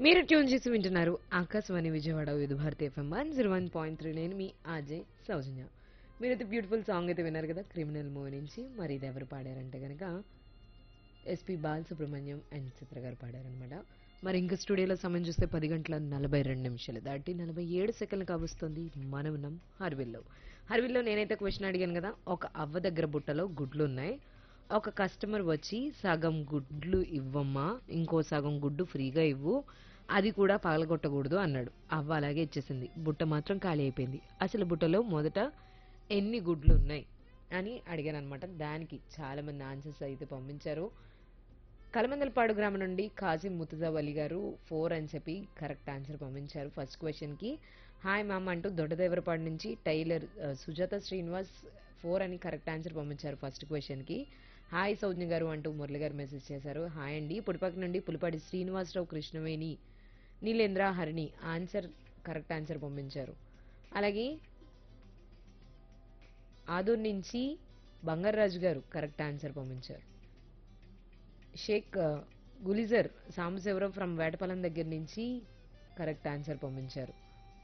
మీరు ట్యూన్ చేసి వింటున్నారు Akashvani Vijayawada Vividh Bharati FM one zero one point three నేను మీ ఆజే సౌజన్య మీరైతే బ్యూటిఫుల్ సాంగ్ అయితే విన్నారు కదా క్రిమినల్ మూవీ నుంచి మరి ఇది ఎవరు పాడారంటే కనుక ఎస్పి బాలసుబ్రహ్మణ్యం అండ్ చిత్ర గారు పాడారనమాట మరి ఇంకా స్టూడియోలో సమయం చూస్తే పది గంటల నలభై రెండు నిమిషాలు దాటి నలభై ఏడు సెకండ్లు కావస్తుంది మనమునం హర్విల్లో హర్విల్లో నేనైతే క్వశ్చన్ అడిగాను కదా ఒక అవ్వ దగ్గర బుట్టలో గుడ్లు ఉన్నాయి ఒక కస్టమర్ వచ్చి సగం గుడ్లు ఇవ్వమ్మా ఇంకో సగం గుడ్డు ఫ్రీగా ఇవ్వు అది కూడా పగలగొట్టకూడదు అన్నాడు అవ్వ అలాగే ఇచ్చేసింది బుట్ట మాత్రం ఖాళీ అయిపోయింది అసలు బుట్టలో మొదట ఎన్ని గుడ్లు ఉన్నాయి అని అడిగాను అనమాట దానికి చాలా మంది ఆన్సర్స్ అయితే పంపించారు కలమందలపాడు గ్రామం నుండి కాజీ ముతుజాబ్ అలీ గారు ఫోర్ అని చెప్పి కరెక్ట్ ఆన్సర్ పంపించారు ఫస్ట్ క్వశ్చన్కి హాయ్ మామ అంటూ దొడ్డదేవరపాడు నుంచి టైలర్ ఆ, సుజాత శ్రీనివాస్ ఫోర్ అని కరెక్ట్ ఆన్సర్ పంపించారు ఫస్ట్ క్వశ్చన్కి హాయ్ సౌజ్ఞ గారు అంటూ మురళి గారు మెసేజ్ చేశారు హాయ్ అండి పుడిపక్క నుండి Pulipati Srinivasarao Krishnaveni Neelendra Harini answer correct answer పంపించారు అలాగే ఆదూర్ నుంచి బంగారాజు గారు కరెక్ట్ ఆన్సర్ పంపించారు షేక్ ఆ, గులిజర్ సాంబశివరావు ఫ్రమ్ వేటపాలెం దగ్గర నుంచి కరెక్ట్ ఆన్సర్ పంపించారు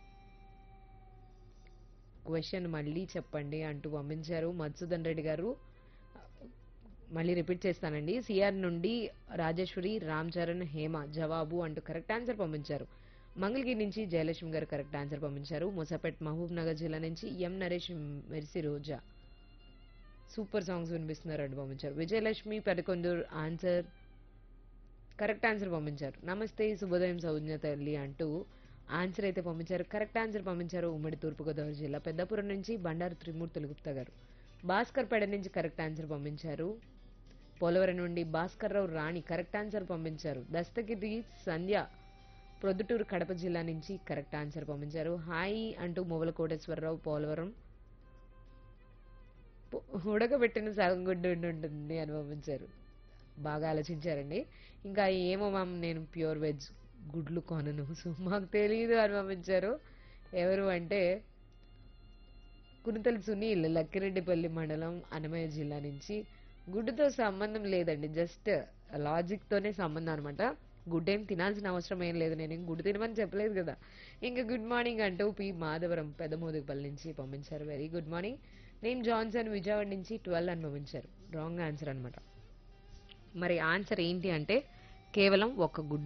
క్వశ్చన్ మళ్ళీ చెప్పండి అంటూ పంపించారు మధుసూదన్ రెడ్డి గారు మళ్ళీ రిపీట్ చేస్తానండి సిఆర్ నుండి రాజేశ్వరి రామ్ చరణ్ హేమ జవాబు అంటూ కరెక్ట్ ఆన్సర్ పంపించారు మంగళగిరి నుంచి జయలక్ష్మి గారు కరెక్ట్ ఆన్సర్ పంపించారు ముసాపేట్ మహబూబ్ నగర్ జిల్లా నుంచి M Naresh Mercy Roja super songs వినిపిస్తున్నారు అంటూ పంపించారు Vijayalakshmi Pedakondur answer correct answer పంపించారు నమస్తే శుభోదయం సౌజ్ఞ తల్లి అంటూ ఆన్సర్ అయితే పంపించారు కరెక్ట్ ఆన్సర్ పంపించారు ఉమ్మడి తూర్పుగోదావరి జిల్లా పెద్దపురం నుంచి బండారు త్రిమూర్తులు గుప్తా గారు భాస్కర్ పేడ నుంచి కరెక్ట్ ఆన్సర్ పంపించారు పోలవరం నుండి భాస్కర్ రావు రాణి కరెక్ట్ ఆన్సర్ పంపించారు దస్తగిరి సంధ్య ప్రొద్దుటూరు కడప జిల్లా నుంచి కరెక్ట్ ఆన్సర్ పంపించారు హాయ్ అంటూ మొవల కోటేశ్వరరావు పోలవరం పొ- ఉడకబెట్టిన సగం గుడ్డు ఉండి ఉంటుంది అని పంపించారు బాగా ఆలోచించారండి ఇంకా ఏమో మ్యామ్ నేను ప్యూర్ వెజ్ గుడ్లు కొనను సో మాకు తెలియదు అని పంపించారు ఎవరు అంటే కునితల సునీల్ లక్కిరెడ్డిపల్లి మండలం అన్నమయ్య జిల్లా నుంచి గుడ్డుతో సంబంధం లేదండి జస్ట్ లాజిక్తోనే సంబంధం అనమాట గుడ్ ఏం తినాల్సిన అవసరం ఏం లేదు నేను ఏం గుడ్డు తినమని చెప్పలేదు కదా ఇంకా గుడ్ మార్నింగ్ అంటూ పి మాధవరం పెదమోదుగుపల్లి నుంచి పంపించారు వెరీ గుడ్ మార్నింగ్ నేను జాన్సన్ విజయవాడ నుంచి ట్వెల్వ్ అని పంపించారు రాంగ్ ఆన్సర్ అనమాట మరి ఆన్సర్ ఏంటి అంటే కేవలం ఒక గుడ్డు